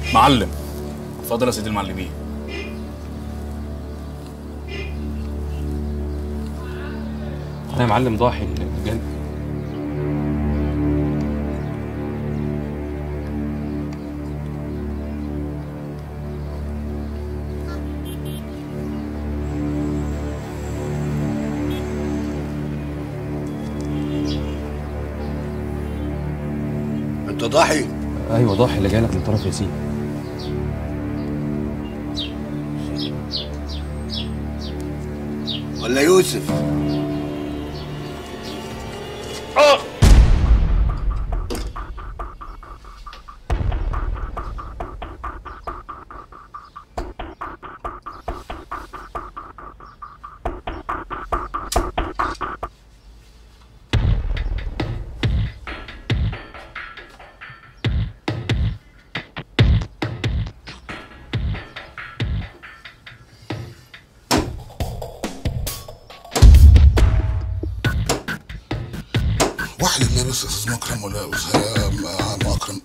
معلم اتفضل يا سيدي المعلمين انا يا معلم ضاحي الجن انت ضاحي ايوه ضاحي اللي جاي لك من طرف ياسين ولا يوسف واحد اللي لابس استاذ مكرم ولا استاذ مكرم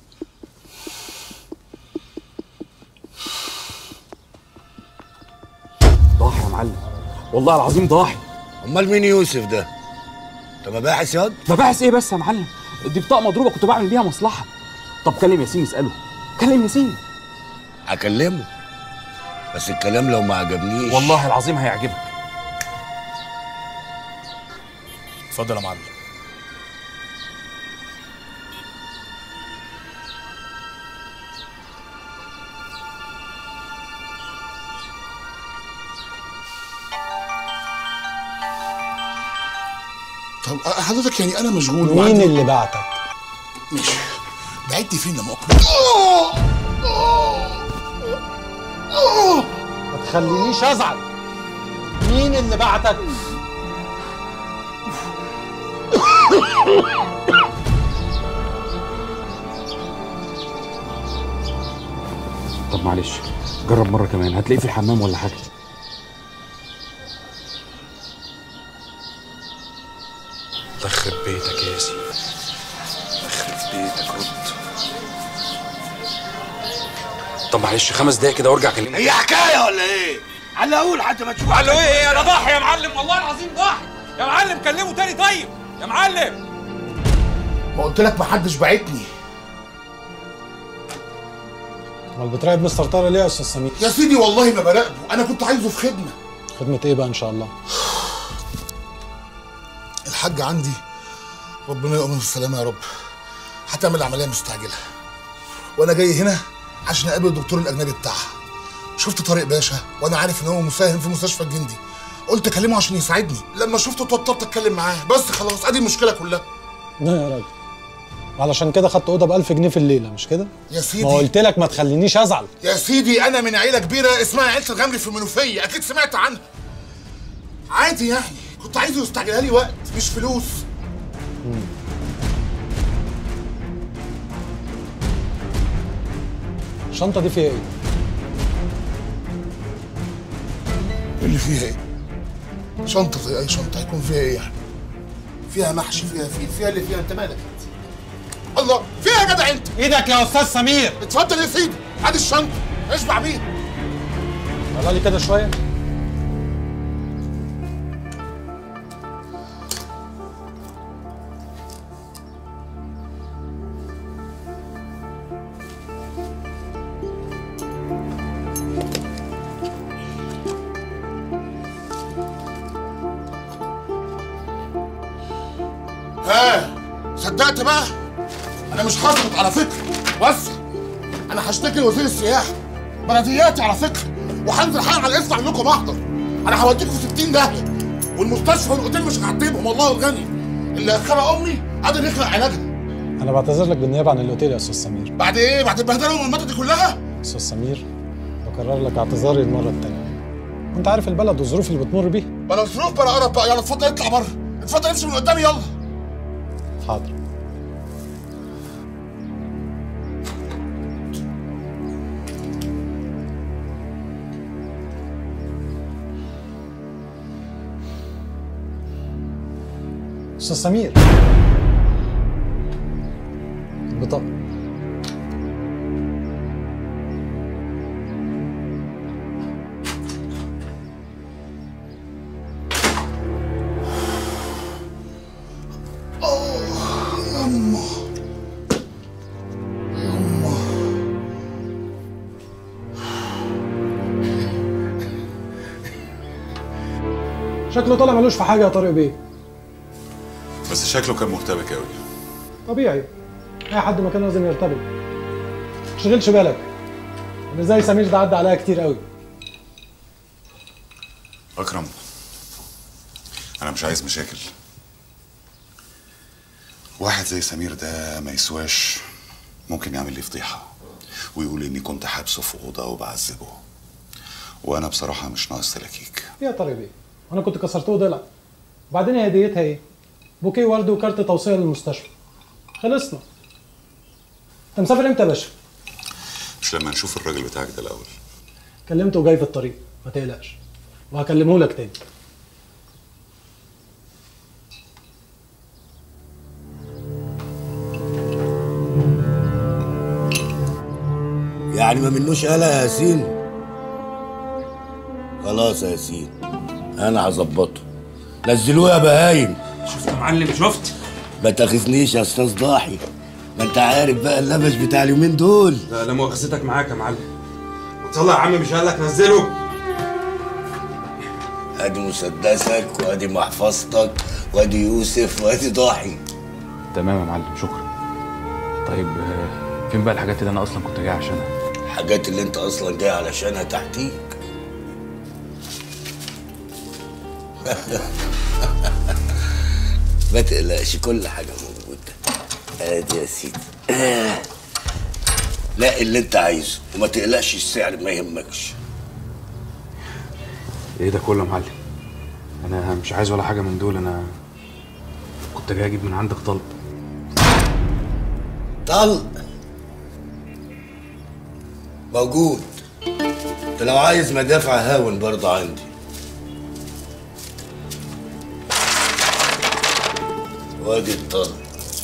ضاحي يا معلم والله العظيم ضاحي امال مين يوسف ده انت مباحث ياض مباحث ايه بس يا معلم دي بطاقه مضروبه كنت بعمل بيها مصلحه طب كلم ياسين اساله كلم ياسين هكلمه بس الكلام لو ما عجبنيش والله العظيم هيعجبك اتفضل يا معلم طب حضرتك يعني انا مشغول مين وعندي- اللي بعتك؟ ماشي بعدتي فين يا مكرم آه! آه! آه! ما تخلينيش ازعل مين اللي بعتك؟ طب معلش جرب مره كمان هتلاقيه في الحمام ولا حاجه الله يخرب بيتك يا ياسين يخرب بيتك رد طب معلش خمس دقايق كده وارجع اكلمك هي حكايه ولا ايه على اقول حتى ما تشوف قال له ايه ايه انا ضاحي يا معلم والله العظيم ضاحي يا معلم كلمه تاني طيب يا معلم ما قلت لك ما حدش بعتني امال بتراقب مستر طارق ليه يا استاذ سمير؟ يا سيدي والله ما براقبه انا كنت عايزه في خدمه خدمة ايه بقى ان شاء الله؟ الحاج عندي ربنا يقوم بالسلامه يا رب هتعمل عمليه مستعجله وانا جاي هنا عشان اقابل الدكتور الاجنبي بتاعها شفت طارق باشا وانا عارف ان هو مساهم في مستشفى الجندي قلت اكلمه عشان يساعدني لما شفته اتوترت اتكلم معاه بس خلاص ادي المشكله كلها لا يا راجل علشان كده خدت اوضه ب 1000 جنيه في الليله مش كده؟ يا سيدي ما قلت لك ما تخلينيش ازعل يا سيدي انا من عيله كبيره اسمها عيله الغمري في المنوفيه اكيد سمعت عنها عادي يعني كنت عايزه يستعجلها لي وقت مش فلوس الشنطه دي فيها ايه؟ اللي فيها ايه شنطه زي اي شنطه هيكون فيها ايه يعني فيها محشي فيها فيل فيها اللي فيها انت مالك انت الله فيها يا جدع انت ايدك يا استاذ سمير اتفضل يا سيدي ادي الشنطه اشبع بيها طلع لي كده شويه ها صدقت بقى انا مش هسكت على فكره بس انا هشتكي لوزير السياحه بلدياتي على فكره وهنزل حالا على الاسم اعمل لكم محضر انا هوديكم في 60 داهيه والمستشفى والاوتيل مش هعتبهم والله الغني اللي خلق امي قادر يخلق علاجها انا بعتذر لك بالنيابه عن الاوتيل يا استاذ سمير بعد ايه بعد البهدله والمرمطه دي كلها استاذ سمير بكرر لك اعتذاري المره التانيه وانت عارف البلد والظروف اللي بتمر بيها بلا ظروف بلا قرف بقى يلا اتفضل اطلع بره اتفضل امشي من قدامي يلا حاضر استاذ سمير البطاقة يما يما شكله طالع ملوش في حاجه يا طارق بيه بس شكله كان مرتبك قوي طبيعي اي حد مكانه لازم يرتبط تشغلش بالك انا زي سمير ده عدى عليا كتير قوي اكرم انا مش عايز مشاكل واحد زي سمير ده ما يسواش ممكن يعمل لي فضيحه ويقول اني كنت حابسه في اوضه وبعذبه وانا بصراحه مش ناقص تلاكيك يا طارق بيه وانا كنت كسرته وضلع وبعدين هي هديتها ايه بوكيه ورد وكارت توصيه للمستشفى خلصنا انت مسافر امتى يا باشا مش لما نشوف الراجل بتاعك ده الاول كلمته وجاي في الطريق ما تقلقش وهكلمه لك تاني يعني ما منوش قلق يا ياسين خلاص يا ياسين انا هظبطه نزلوه يا بهايم شفت يا معلم شفت ما تاخذنيش يا استاذ ضاحي ما انت عارف بقى اللبش بتاع اليومين دول لا لا مؤاخذتك معاك يا معلم طلع يا عم مش قال لك نزله ادي مسدسك وادي محفظتك وادي يوسف وادي ضاحي تمام يا معلم شكرا طيب آه، فين بقى الحاجات اللي انا اصلا كنت جاي عشانها الحاجات اللي انت اصلا جاي علشانها تحتيك ما تقلقش كل حاجة موجودة ادي يا سيدي آه. لا اللي انت عايزه وما تقلقش السعر ما يهمكش ايه ده كله يا معلم انا مش عايز ولا حاجه من دول انا كنت جاي اجيب من عندك طلب طلق موجود انت لو عايز مدافع هاون برضه عندي وادي الطلق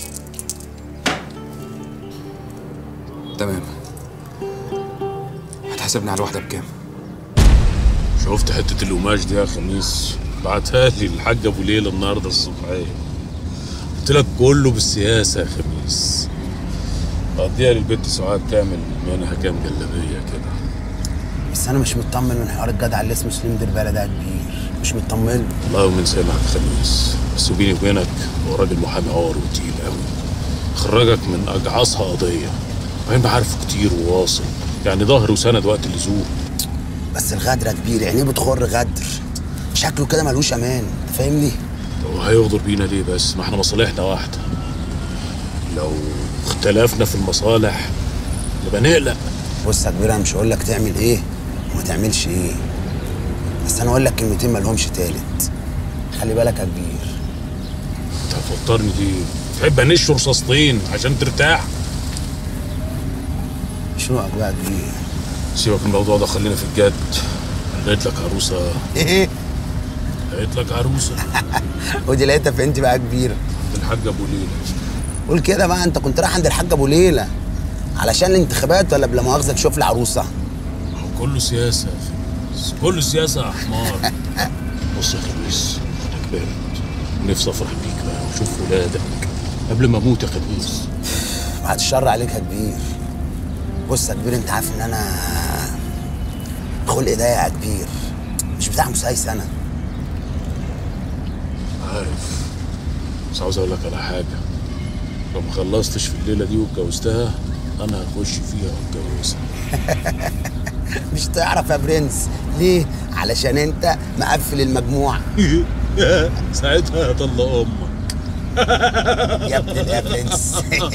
تمام هتحسبني على الواحده بكام شفت حتة القماش دي يا خميس بعتها لي الحاج ابو ليلى النهارده الصبحية قلت لك كله بالسياسة يا خميس قضيها للبنت سعاد تعمل منها كام جلابية كده بس انا مش مطمن من حوار الجدع اللي اسمه سليم دربالة ده يا كبير مش مطمن الله ومن سامعك خميس بس بيني وبينك هو راجل محامي عار وتقيل قوي خرجك من اجعصها قضية وبعدين بعرفه كتير وواصل يعني ظهر وسند وقت اللزوم بس الغدر يا كبير يعني ايه بتخر غدر شكله كده ملوش امان أنت فاهمني هو هيغدر بينا ليه بس ما احنا مصالحنا واحدة لو اختلفنا في المصالح نبقى نقلق بص يا كبير انا مش هقول لك تعمل ايه وما تعملش ايه بس انا اقول لك كلمتين مالهمش تالت خلي بالك يا كبير انت هتفطرني دي تحب انش رصاصتين عشان ترتاح شنوقك بقى يا كبير سيبك من الموضوع ده خلينا في الجد لقيت لك عروسه ايه لقيت لك عروسه ودي لقيتها فين بقى يا كبير الحاج ابو ليلى قول كده بقى انت كنت رايح عند الحاج ابو ليلى علشان الانتخابات ولا بلا مؤاخذه تشوف لي عروسه هو كله سياسه يا خميس كله سياسه يا حمار بص يا خميس انا كبرت نفسي افرح بيك بقى واشوف ولادك قبل ما اموت يا خميس بعد الشر عليك يا كبير بص يا كبير انت عارف ان انا خلق ضيق يا كبير مش بتاع مسايس انا عارف بس عاوز اقول لك على حاجه لو ما خلصتش في الليله دي واتجوزتها انا هخش فيها واتجوزها مش تعرف يا برنس ليه علشان انت مقفل المجموع ساعتها هطلق امك يا ابن ال- يا برنس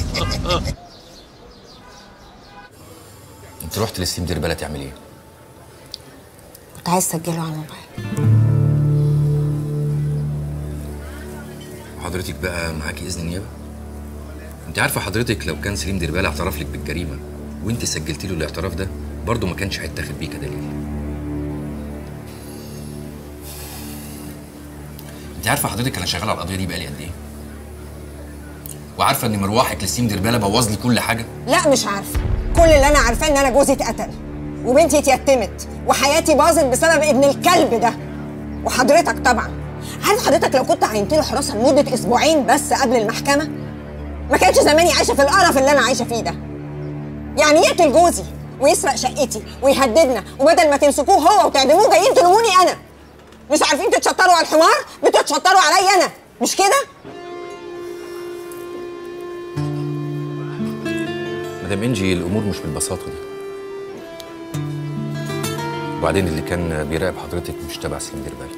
انت رحت للسيم دربالة تعمل ايه؟ كنت عايز اسجله على الموبايل حضرتك بقى معاكي اذن النيابه؟ انت عارفه حضرتك لو كان سليم دربالة اعترف لك بالجريمه وانت سجلت له الاعتراف ده برضه ما كانش هيتاخد بيه كدليل انت عارفه حضرتك انا شغال على القضيه دي بقالي قد ايه؟ وعارفه ان مروحك للسيم دربالة بوظ لي كل حاجه؟ لا مش عارفه كل اللي انا عارفاه ان انا جوزي اتقتل وبنتي اتيتمت وحياتي باظت بسبب ابن الكلب ده وحضرتك طبعا عارف حضرتك لو كنت عينت له حراسه لمده اسبوعين بس قبل المحكمه ما كانش زماني عايشه في القرف اللي انا عايشه فيه ده يعني يقتل جوزي ويسرق شقتي ويهددنا وبدل ما تمسكوه هو وتعدموه جايين تلوموني انا مش عارفين تتشطروا على الحمار بتتشطروا عليا انا مش كده مدام انجي الامور مش بالبساطه دي وبعدين اللي كان بيراقب حضرتك مش تبع سليم ديربالي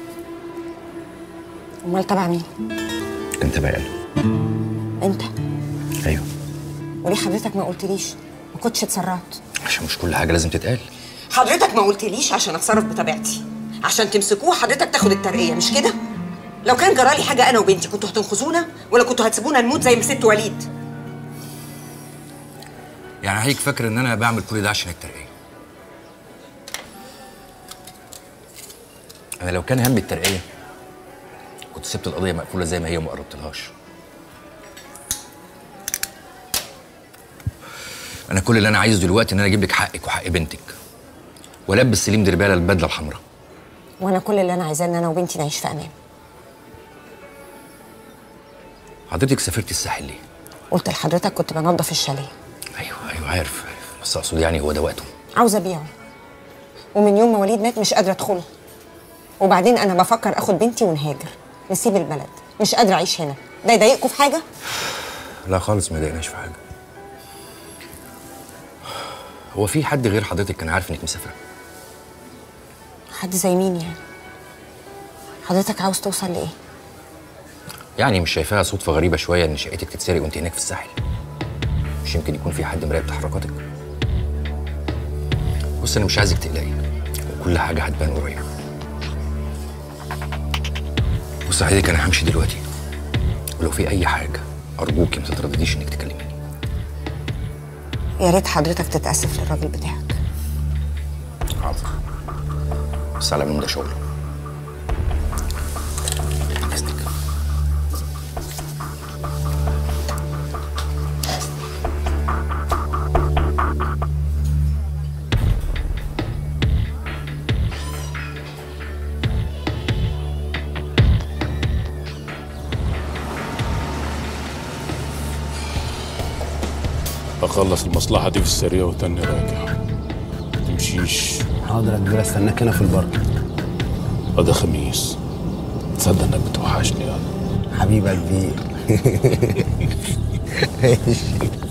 امال تبع مين كان تبع له انت ايوه وليه حضرتك ما قلتليش ما كنتش اتسرعت عشان مش كل حاجه لازم تتقال حضرتك ما قلتليش عشان اتصرف بطبيعتي عشان تمسكوه حضرتك تاخد الترقيه مش كده لو كان جرالي حاجه انا وبنتي كنتوا هتنقذونا ولا كنتوا هتسيبونا نموت زي ما ست وليد يعني هيك فاكر ان انا بعمل كل ده عشان الترقيه انا لو كان همي الترقيه كنت سبت القضيه مقفوله زي ما هي وما قربتلهاش انا كل اللي انا عايزه دلوقتي ان انا اجيب لك حقك وحق بنتك والبس سليم درباله البدله الحمراء وانا كل اللي انا عايزاه ان انا وبنتي نعيش في امان حضرتك سافرتي الساحل ليه قلت لحضرتك كنت بنظف الشاليه ايوه ايوه عارف عارف بس اقصد يعني هو ده وقته عاوزه ابيعه ومن يوم ما وليد مات مش قادره ادخله وبعدين انا بفكر اخد بنتي ونهاجر نسيب البلد مش قادره اعيش هنا ده يضايقكم في حاجه لا خالص ما يضايقناش في حاجه هو في حد غير حضرتك كان عارف انك مسافره حد زي مين يعني حضرتك عاوز توصل لايه يعني مش شايفاها صدفه غريبه شويه ان شقتك تتسرق وانت هناك في الساحل مش يمكن يكون في حد مراقب تحركاتك بص انا مش عايزك تقلقي وكل حاجه هتبان قريب بص حضرتك انا همشي دلوقتي ولو في اي حاجه ارجوكي ما تتردديش انك تكلميني يا ريت حضرتك تتاسف للراجل بتاعك حاضر بس على من ده شغله إذنك. اخلص المصلحه دي في السريع وتاني راجع تمشيش حاضر يا كبير استناك هنا في البر هذا خميس تصدق انك بتوحشني يا حبيبي يا كبير ماشي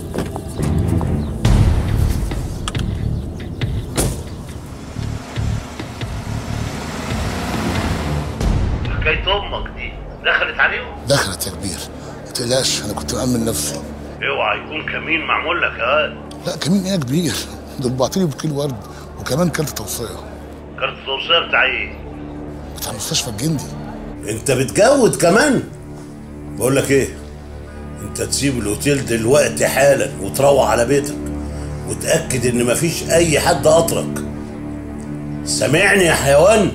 حكايه امك دي دخلت عليهم دخلت يا كبير ما تقلقش انا كنت مأمن نفسي اوعى يكون كمين معمول لك يا واد لا كمان ايه يا كبير دول بعتلي بكيل ورد وكمان كارت توصيه كارت التوصيه بتاع ايه بتاع مستشفى الجندي انت بتجود كمان بقول لك ايه انت تسيب الاوتيل دلوقتي حالا وتروح على بيتك وتاكد ان مفيش اي حد قطرك سامعني يا حيوان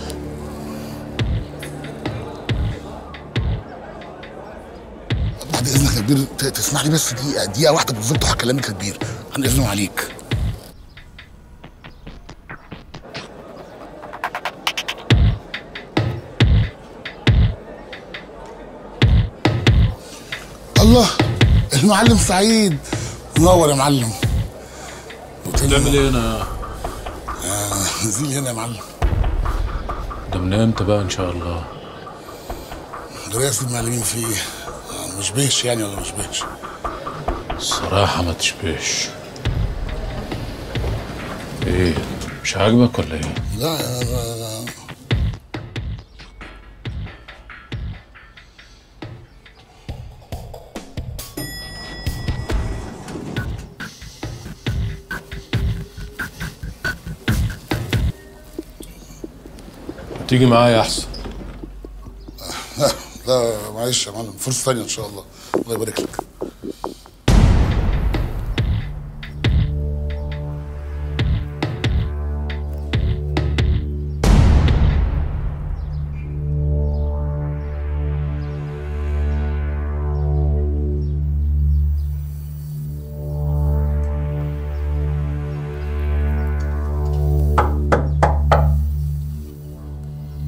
بعد اذنك يا كبير ت- تسمح لي بس دقيقه دقيقه واحده بالظبط وهكلمك يا كبير عن اذنه عليك الله المعلم سعيد منور يا معلم بتعمل ايه هنا آه نزيل هنا يا معلم ده من امتى بقى ان شاء الله دراسة المعلمين فيه آه، مش بيش يعني ولا مش بيش الصراحه ما تشبهش ايه مش عاجبك ولا ايه لا لا لا, لا. تيجي معايا احسن لا لا معلش يا معلم فرصة ثانية إن شاء الله الله يبارك لك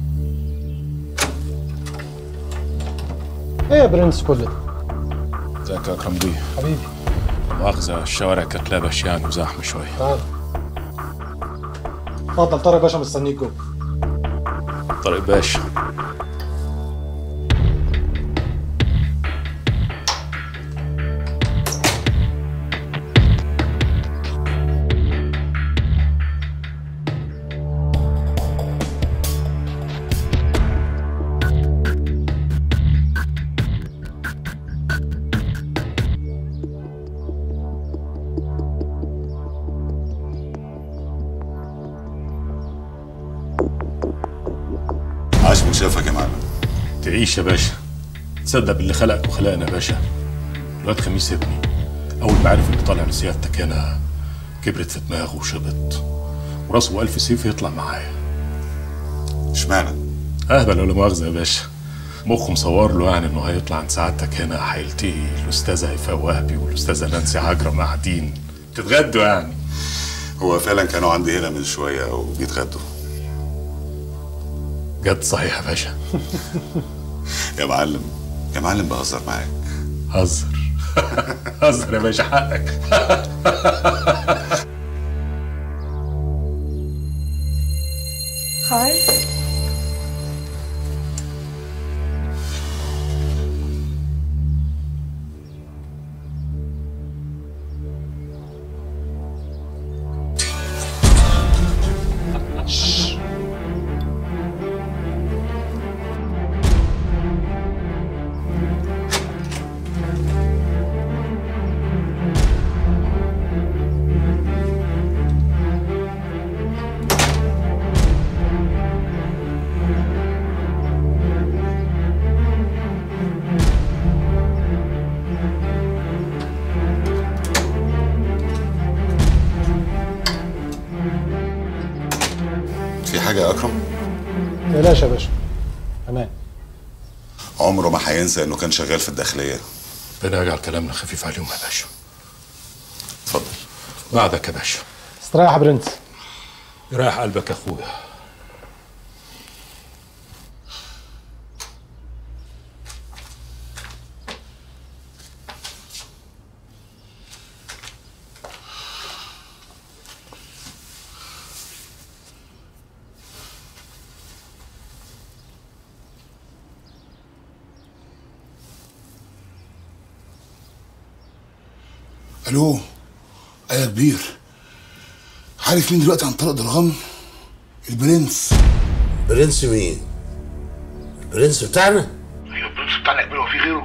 ايه يا برنس كل ده ازيك يا اكرم بيه حبيبي مؤاخذة الشوارع كانت لابش يعني وزحمة شوية تعال اتفضل طارق باشا مستنيك جوه طارق باشا عاش من شافك يا معلم تعيش يا باشا تصدق باللي خلقك وخلقنا يا باشا الواد خميس ابني اول ما عرف اني طالع لسيادتك انا كبرت في دماغه وشبط وراسه ألف سيف يطلع معايا اشمعنى؟ اهبل ولا مؤاخذة يا باشا مخه مصور له يعني انه هيطلع عند سعادتك هنا هيلتقي الاستاذه هيفاء وهبي والاستاذه نانسي عجرم قاعدين تتغدوا يعني هو فعلا كانوا عندي هنا من شويه وبيتغدوا جد صحيح يا باشا يا معلم يا معلم بهزر معاك هزر هزر يا باشا حقك هاي في حاجه يا اكرم تقلقش يا باشا امان عمره ما هينسى انه كان شغال في الداخليه ربنا يجعل كلامنا خفيف عليهم يا باشا اتفضل بعدك يا باشا استريح يا برنس يريح قلبك يا اخويا الو ايه يا كبير عارف مين دلوقتي عن طريق درغام البرنس برنس مين؟ البرنس بتاعنا؟ ايوه البرنس بتاعنا يا كبير هو في غيره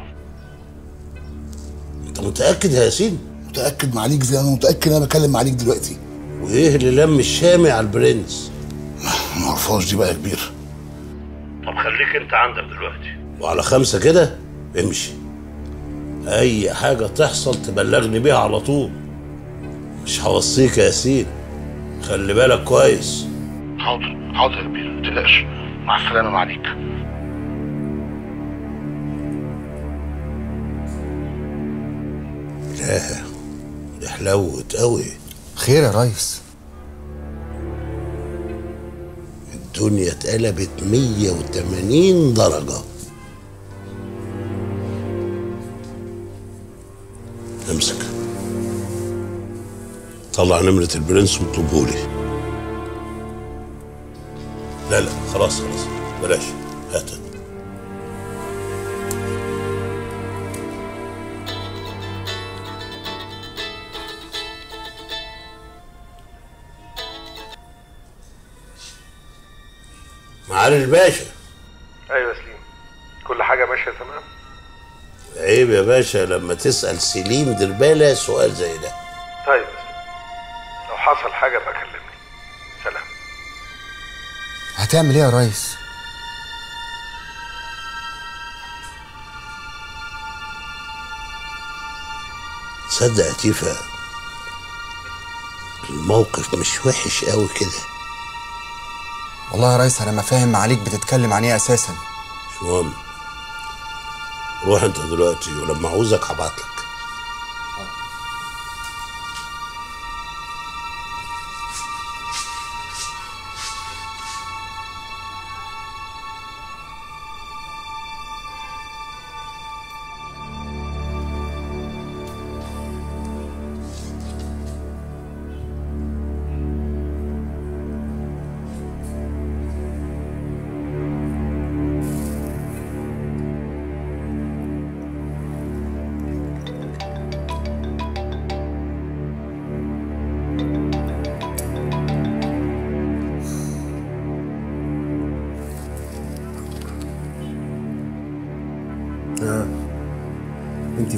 انت متأكد يا ياسين؟ متاكد معاليك زي ما انا متاكد انا بكلم معاليك دلوقتي وايه اللي لم الشامي على البرنس؟ ما اعرفهاش دي بقى يا كبير طب خليك انت عندك دلوقتي وعلى خمسة كده امشي اي حاجة تحصل تبلغني بيها على طول مش هوصيك يا ياسين خلي بالك كويس حاضر حاضر يا كبير ما تقلقش مع السلامه معاليك لا دي حلوت قوي خير يا ريس الدنيا اتقلبت 180 درجة امسك طلع نمرة البرنس واطلبهولي لا لا خلاص خلاص بلاش هات معالي الباشا ايوه يا سليم كل حاجه ماشيه تمام عيب يا باشا لما تسأل سليم دربالة سؤال زي ده طيب يا سليم لو حصل حاجه بقى كلمني سلام هتعمل ايه يا ريس تصدق يا تيفا الموقف مش وحش قوي كده والله يا ريس انا ما فاهم معاليك بتتكلم عن ايه اساسا مش مهم روح انت دلوقتي ولما عاوزك هبعتلك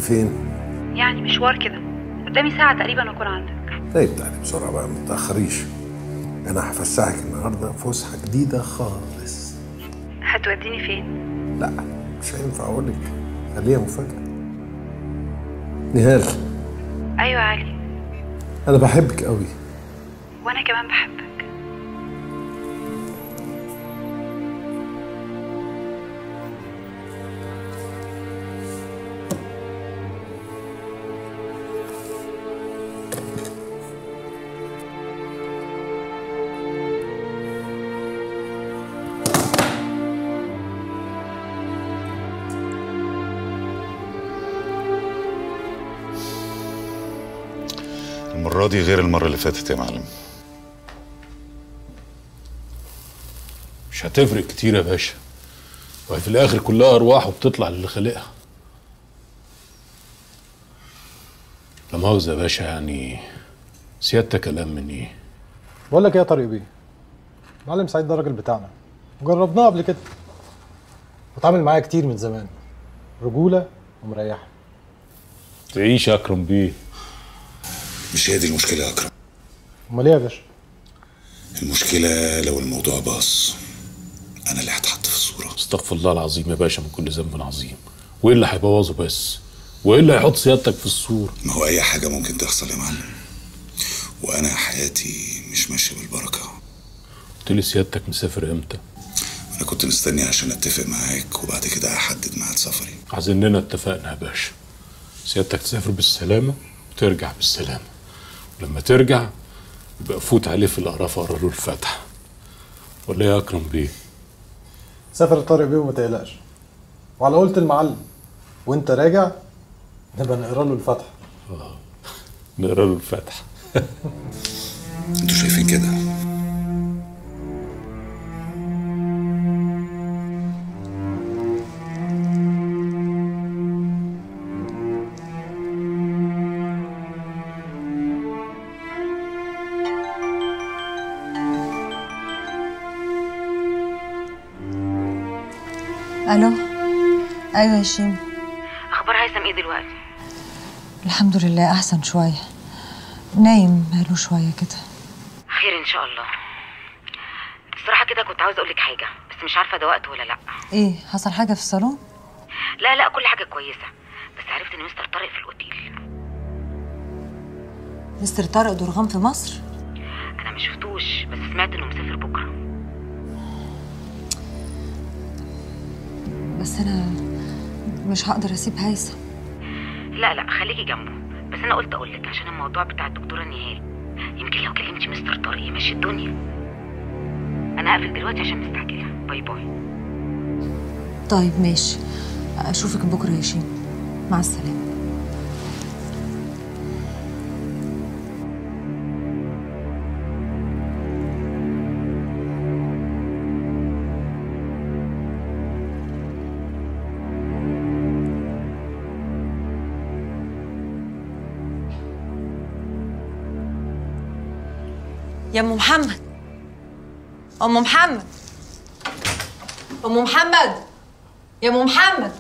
فين؟ يعني مشوار كده قدامي ساعة تقريبا أكون عندك طيب تعالي بسرعة بقى ما تتأخريش أنا هفسحك النهاردة فسحة جديدة خالص هتوديني فين؟ لا مش هينفع أقول لك خليها مفاجأة نهال أيوة علي أنا بحبك قوي وأنا كمان بحبك المرة دي غير المرة اللي فاتت يا معلم مش هتفرق كتير يا باشا وهي في الاخر كلها ارواح وبتطلع للي خالقها لا مؤاخذة يا باشا يعني سيادتك كلام من ايه بقول لك ايه يا طارق بيه معلم سعيد ده الراجل بتاعنا وجربناه قبل كده واتعامل معايا كتير من زمان رجوله ومريحه تعيش يا اكرم بيه مش هي دي المشكلة يا أكرم امال ايه يا باشا المشكلة لو الموضوع باظ أنا اللي هتحط في الصورة استغفر الله العظيم يا باشا من كل ذنب عظيم وايه اللي هيبوظه بس وايه اللي هيحط سيادتك في الصورة ما هو أي حاجة ممكن تحصل يا معلم وأنا حياتي مش ماشية بالبركة قلت لي سيادتك مسافر امتى أنا كنت مستني عشان أتفق معاك وبعد كده أحدد ميعاد سفري عايزيننا اتفقنا يا باشا سيادتك تسافر بالسلامة وترجع بالسلامة ولما ترجع يبقى فوت عليه في القرافة اقرا له الفاتحة ولا إيه يا اكرم بيه سافر يا طارق بيه وما تقلقش وعلى قولة المعلم وانت راجع نبقى نقرا له الفاتحه نقرا له الفاتحة انتوا شايفين كده الو ايوه يا شيم أخبار هيثم إيه دلوقتي؟ الحمد لله احسن شويه نايم بقاله شويه كده خير إن شاء الله الصراحة كده كنت عاوزة أقولك حاجة بس مش عارفة ده وقت ولا لأ ايه حصل حاجه في الصالون لا لا كل حاجة كويسة بس عرفت إن مستر طارق في الأوتيل مستر طارق درغام في مصر أنا ما شفتوش بس سمعت إنه مسافر بكرة بس انا مش هقدر اسيب هيثم لا لا خليكي جنبه بس أنا قلت أقولك عشان الموضوع بتاع الدكتورة نهال يمكن لو كلمتي مستر طارق يمشي الدنيا أنا هقفل دلوقتي عشان مستعجلة باي باي طيب ماشي اشوفك بكره يا شيم مع السلامه يا ام محمد ام محمد ام محمد يا ام محمد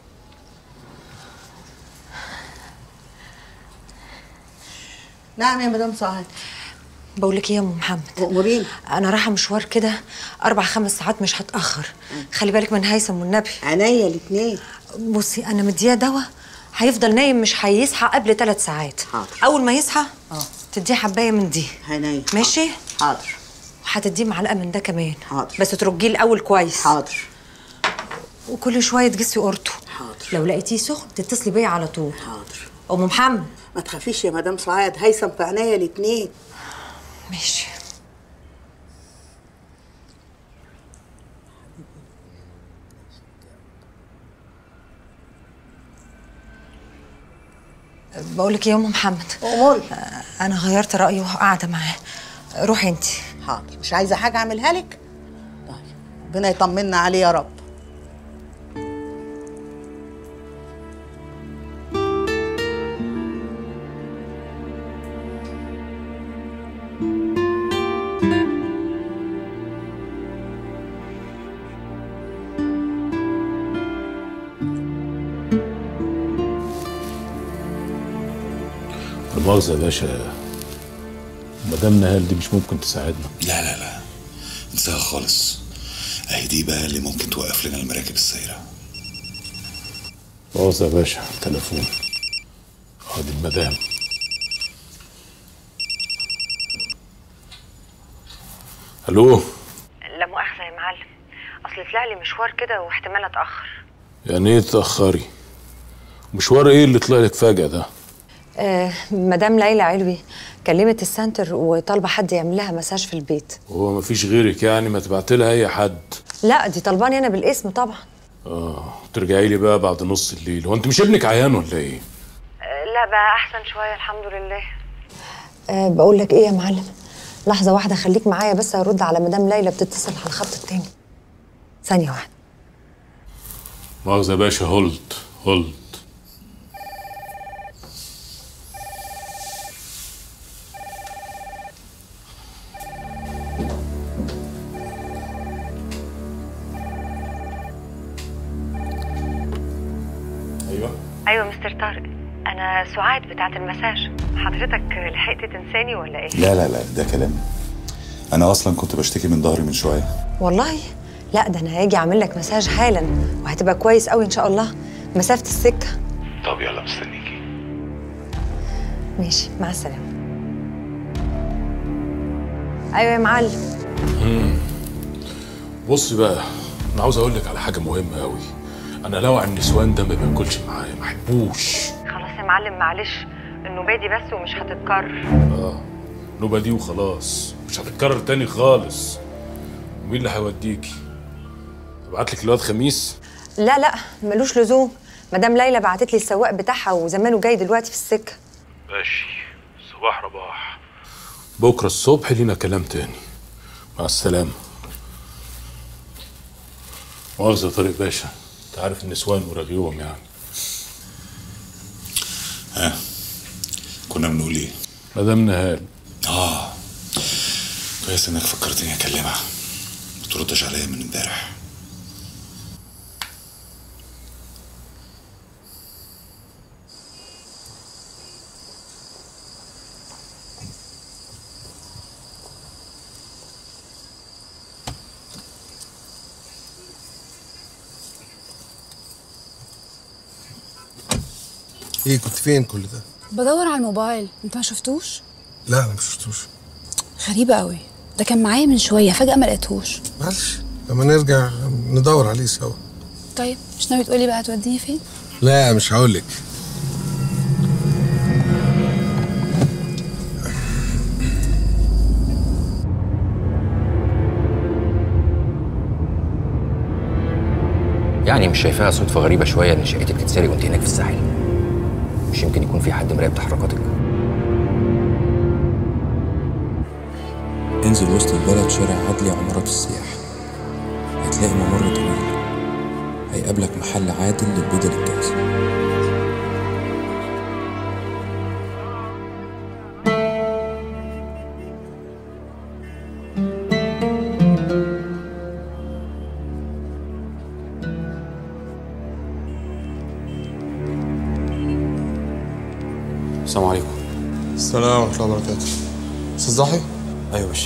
نعم يا مدام سعاد بقول لك ايه يا ام محمد اموريني انا رايحه مشوار كده اربع خمس ساعات مش هتاخر خلي بالك من هيثم والنبي عينيا الاثنين بصي انا مديه دواء هيفضل نايم مش هيصحى قبل ثلاث ساعات حاضر اول ما يصحى اه تديه حبايه من دي عينيا ماشي حاضر وهتديه معلقه من ده كمان حاضر بس ترجيه الاول كويس حاضر وكل شويه تجسي قرطه حاضر لو لقيتيه سخن تتصلي بيا على طول حاضر ام محمد ما تخافيش يا مدام سعاد هيثم في عينيا الاثنين ماشي بقول لك يا ام محمد اموري انا غيرت رايي وقاعده معاه روحي انت حاضر مش عايزه حاجه اعملها لك طيب ربنا يطمنا عليه يا رب المؤاخذة يا باشا مدام نهال دي مش ممكن تساعدنا لا لا لا انساها خالص اهي دي بقى اللي ممكن توقف لنا المراكب السايره مؤاخذة يا باشا تليفون ادي المدام الو لا مؤاخذة يا معلم أصل طلع لي مشوار كده واحتمال أتأخر يعني ايه تأخري مشوار ايه اللي طلع لك فجأة ده آه مدام ليلى علوي كلمت السنتر وطالبة حد يعمل لها مساج في البيت هو مفيش غيرك يعني ما تبعت لها اي حد لا دي طلباني أنا بالاسم طبعا اه ترجعي لي بقى بعد نص الليل هو انت مش ابنك عيان ولا ايه آه لا بقى أحسن شوية الحمد لله آه بقول لك إيه يا معلم لحظة واحدة خليك معايا بس هرد على مدام ليلى بتتصل على الخط التاني ثانية واحدة مؤاخذة يا باشا هولد هولد ايوه أيوة مستر طارق أنا سعاد بتاعة المساج حضرتك لحقت تنساني ولا إيه؟ لا لا لا ده كلام انا اصلا كنت بشتكي من ظهري من شويه والله لا ده أنا هاجي أعمل لك مساج حالا وهتبقى كويس قوي إن شاء الله مسافة السكة طب يلا مستنيكي ماشي مع السلامة أيوة يا معلم مم. بصي بقى انا عاوز اقول لك على حاجه مهمه قوي انا لوع النسوان ده ما بياكلش معايا ما احبوش خلاص يا معلم معلش النوبة دي بس ومش هتتكرر اه نوبه دي وخلاص مش هتتكرر تاني خالص ومين اللي هيوديكي ابعت لك الواد خميس لا لا ملوش لزوم مدام ليلى بعتت لي السواق بتاعها وزمانه جاي دلوقتي في السكة ماشي صباح رباح بكره الصبح لينا كلام تاني مع السلامه مؤاخذة يا طارق باشا انت عارف النسوان ورغيوهم يعني ها كنا بنقول ايه مدام نهال اه كويس انك فكرتني اكلمها ما تردش عليا من امبارح ايه كنت فين كل ده؟ بدور على الموبايل انت ما شفتوش لا انا ما شفتوش غريبة قوي ده كان معايا من شوية فجأة ما لقيتهوش معلش لما نرجع ندور عليه سوا طيب مش ناوي تقولي بقى هتوديني فين لا مش هقول لك يعني مش شايفاها صدفة غريبة شوية إن شقتك تتسرق وأنت هناك في الساحل مش يمكن يكون في حد مراقب تحركاتك انزل وسط البلد شارع عدلي عمارات السياح هتلاقي ممر طويل هيقابلك محل عادل للبيضة للجاهز السلام عليكم السلام ورحمة الله وبركاته أستاذ ضحي؟ ايوه يا باشا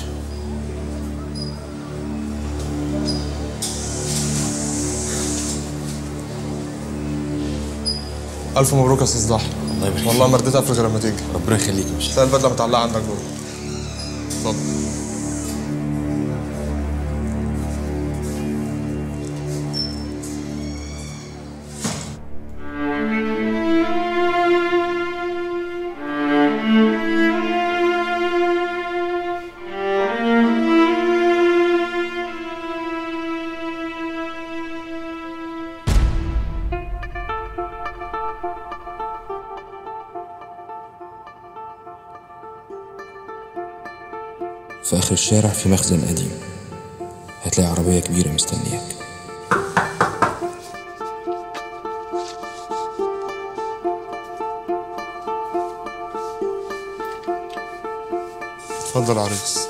ألف مبروك يا أستاذ ضحي الله يبارك والله ما رضيت أقفل غير لما تيجي ربنا يخليك يا باشا تلاقي البدلة متعلقة عندك جوه اتفضل في آخر الشارع في مخزن قديم هتلاقي عربية كبيرة مستنياك اتفضل يا عريس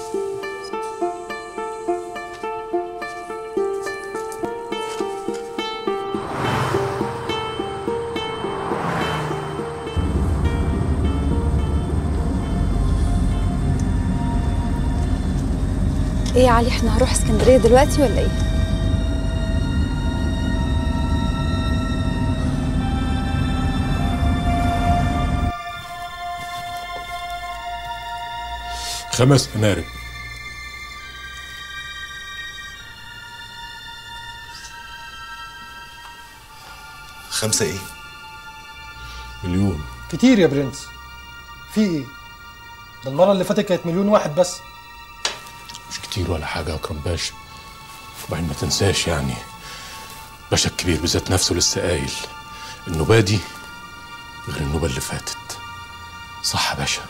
ايه يا علي احنا هنروح اسكندريه دلوقتي ولا ايه خمس منارب خمسة ايه؟ مليون كتير يا برنس في ايه ده المره اللي فاتت كانت مليون واحد بس مش كتير ولا حاجة يا أكرم باشا وبعدين ما تنساش يعني باشا الكبير بذات نفسه لسه قايل النوبة دي غير النوبة اللي فاتت صح يا باشا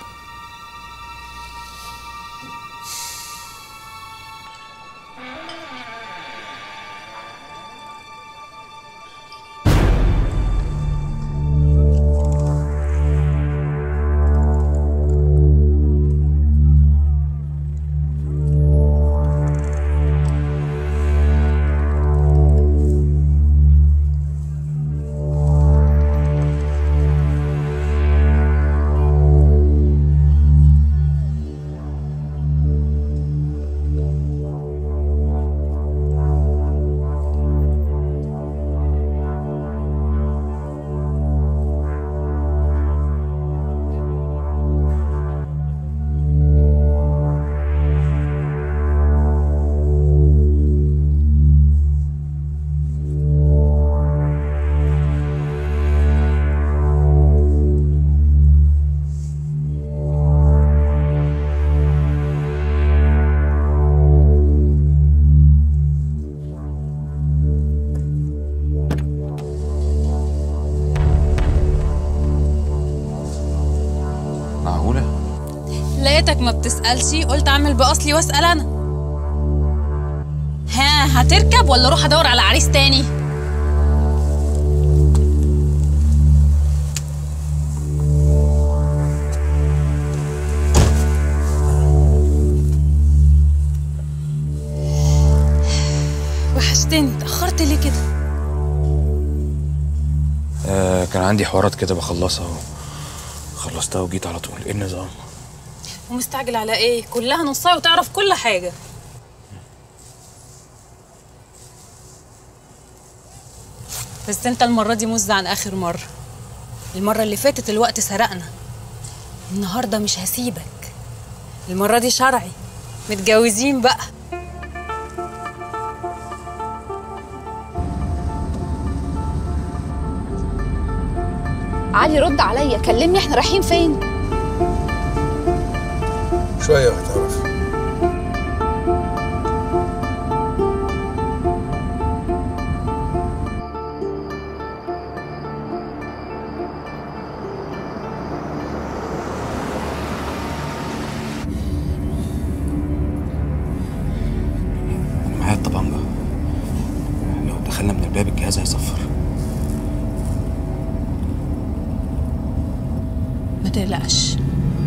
معقولة؟ لقيتك ما بتسألش قلت أعمل بأصلي وأسأل أنا ها هتركب ولا أروح أدور على عريس تاني؟ وحشتني اتأخرت ليه كده؟ آه كان عندي حوارات كده بخلصها خلصتها وجيت على طول ايه النظام ومستعجل على إيه؟ كلها نصاية وتعرف كل حاجة بس أنت المرة دي مز عن آخر مرة المرة اللي فاتت الوقت سرقنا النهاردة مش هسيبك المرة دي شرعي متجوزين بقى علي رد عليا كلمني احنا رايحين فين شوية وهتعرفي انا معايا الطبنجة لو دخلنا من الباب الجهاز هيصفر ما تقلقش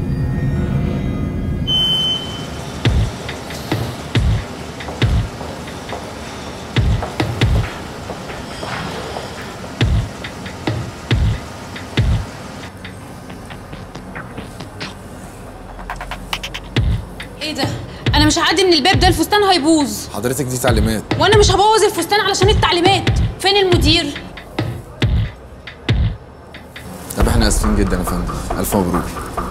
ايه ده انا مش هعدي من الباب ده الفستان هيبوظ حضرتك دي تعليمات وانا مش هبوظ الفستان علشان التعليمات فين المدير طب احنا اسفين جدا يا فندم الف مبروك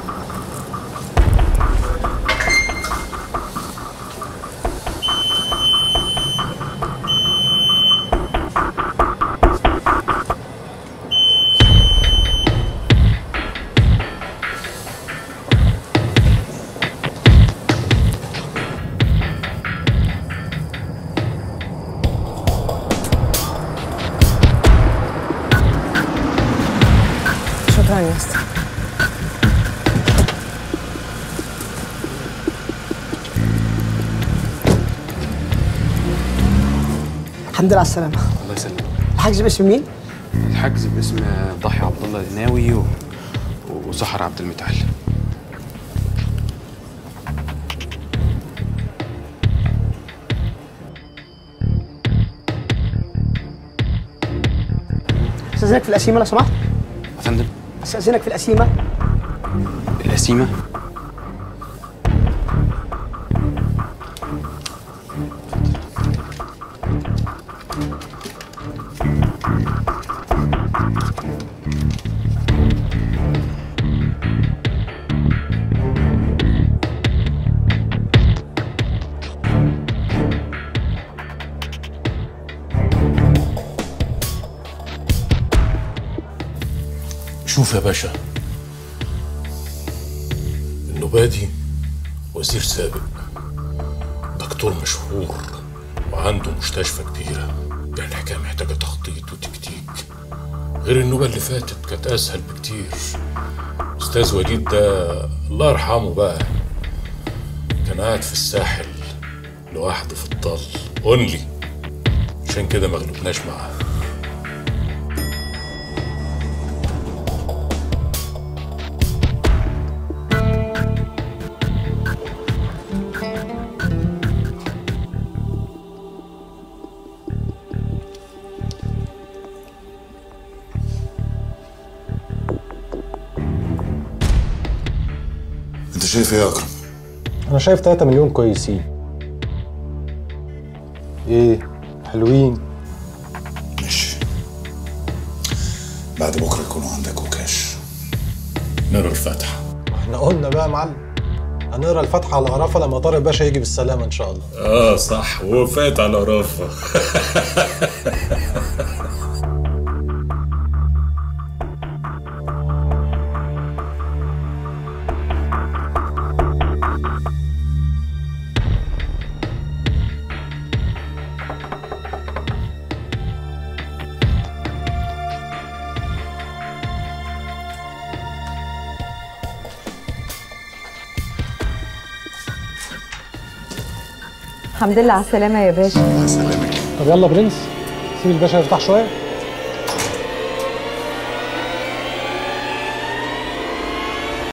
شكرا يا اسطى الحمد لله على السلامة الله يسلمك الحاج باسم مين؟ الحجز باسم ضحي عبد الله الناوي و... وسحر عبد المتعال استاذنك في القسيمة لو سمحت يا فندم استاذنك في القسيمة القسيمة شوف يا باشا النبادي وزير سابق دكتور مشهور وعنده مستشفى كبيرة يعني الحكاية محتاجة تخطيط وتكتيك غير النوبة اللي فاتت كانت أسهل بكتير أستاذ وليد ده الله يرحمه بقى كان قاعد في الساحل لوحده في الطل اونلي عشان كده ما غلبناش معاه انت شايف ايه يا اكرم انا شايف 3 مليون كويسين ايه حلوين ماشي بعد بكره يكونوا عندك وكاش نقرا الفاتحه احنا قلنا بقى يا معلم هنقرا الفاتحه على عرفه لما طارق باشا يجي بالسلامه ان شاء الله اه صح وفات على رافه الحمد لله على السلامه يا باشا سلامك طب يلا برنس سيب الباشا يفتح شويه